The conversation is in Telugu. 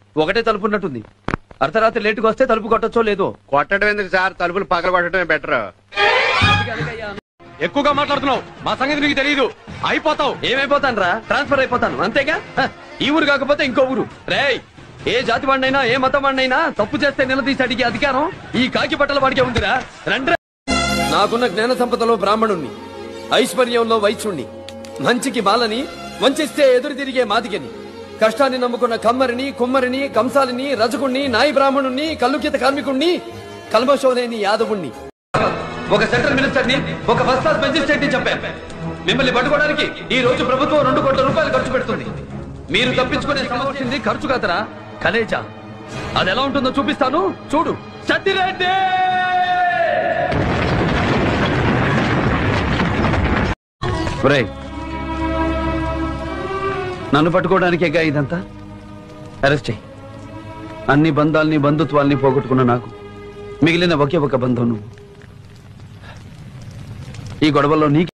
ఒకటే తలుపు ఉన్నట్టుంది అర్ధరాత్రి లేటుగా వస్తే తలుపు కొట్టచ్చో లేదో కొట్టడం ఎందుకు సార్ తలుపులు పగల కొట్టడమే బెటర్ ఎక్కువగా మాట్లాడుతున్నావు మా సంగతి నీకు తెలియదు అయిపోతావు ఏమైపోతాను రా ట్రాన్స్ఫర్ అయిపోతాను అంతేగా హ, ఈ ఊరు కాకపోతే ఇంకో ఊరు రేయ్ ఏ జాతి వాడినైనా ఏ మతం వాడినైనా తప్పు చేస్తే నిలదీసి అడిగే అధికారం ఈ కాకి బట్టల వాడికే ఉందిరా రండ్రా నాకున్న జ్ఞాన సంపదలో బ్రాహ్మణుణ్ణి ఐశ్వర్యంలో వైశ్యుణ్ణి మంచికి బాలని వంచిస్తే ఎదురు తిరిగే మాదిగని కష్టాన్ని నమ్ముకున్న కమ్మరిని కుమ్మరిని కంసాలిని రజకుణ్ణి నాయి బ్రాహ్మణుణ్ణి కల్లుకిత కార్మికుణ్ణి కల్మషోలేని యాదవుణ్ణి ఒక సెంట్రల్ మినిస్టర్ ని ఒక ఫస్ట్ క్లాస్ మెజిస్ట్రేట్ ని చెప్పాను మిమ్మల్ని పట్టుకోవడానికి ఈ రోజు ప్రభుత్వం రెండు కోట్ల రూపాయలు ఖర్చు పెడుతుంది మీరు తప్పించుకునే సమస్య ఖర్చు కాదరా కలేజా అది ఎలా ఉంటుందో చూపిస్తాను చూడు సత్తిరెడ్డి ఒరేయ్, నన్ను పట్టుకోవడానికేగా ఇదంతా అరెస్ట్ చేయి అన్ని బంధాల్ని బంధుత్వాల్ని పోగొట్టుకున్న నాకు మిగిలిన ఒకే ఒక బంధం నువ్వు ఈ గొడవల్లో నీకు